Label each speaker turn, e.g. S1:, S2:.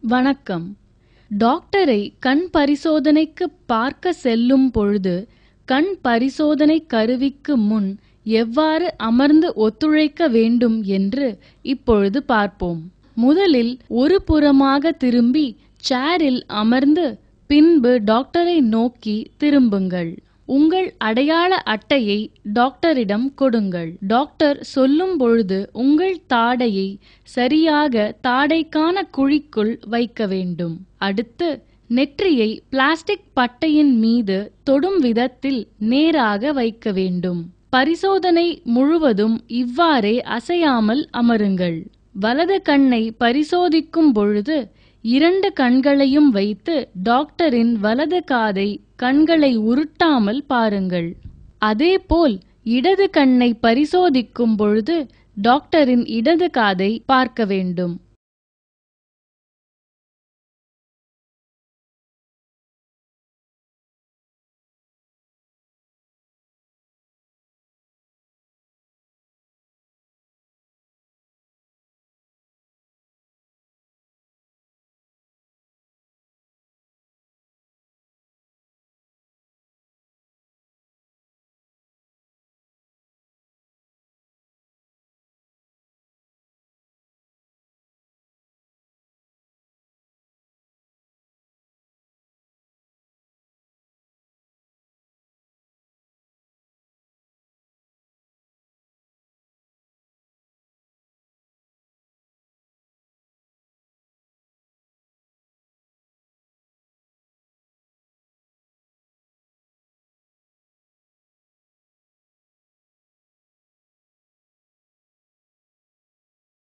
S1: வணக்கம் டாக்டரை கண் பரிசோதனைக்கு பார்க்க செல்லும் பொழுது கண் பரிசோதனை கருவிக்கு முன் எவ்வாறு அமர்ந்து ஒத்துழைக்க வேண்டும் என்று இப்பொழுது பார்ப்போம் முதலில் ஒரு புறமாக திரும்பி சேரில் அமர்ந்து பின்பு டாக்டரை நோக்கி திரும்புங்கள் உங்கள் அடையாள அட்டையை டாக்டரிடம் கொடுங்கள் டாக்டர் சொல்லும் பொழுது உங்கள் தாடையை சரியாக தாடைக்கான குழிக்குள் வைக்க வேண்டும் அடுத்து நெற்றியை பிளாஸ்டிக் பட்டையின் மீது தொடும் விதத்தில் நேராக வைக்க வேண்டும் பரிசோதனை முழுவதும் இவ்வாறே அசையாமல் அமருங்கள் வலது கண்ணை பரிசோதிக்கும் பொழுது இரண்டு கண்களையும் வைத்து டாக்டரின் வலது காதை கண்களை உருட்டாமல் பாருங்கள் அதேபோல் இடது கண்ணை பரிசோதிக்கும் பொழுது டாக்டரின் இடது காதை பார்க்க வேண்டும்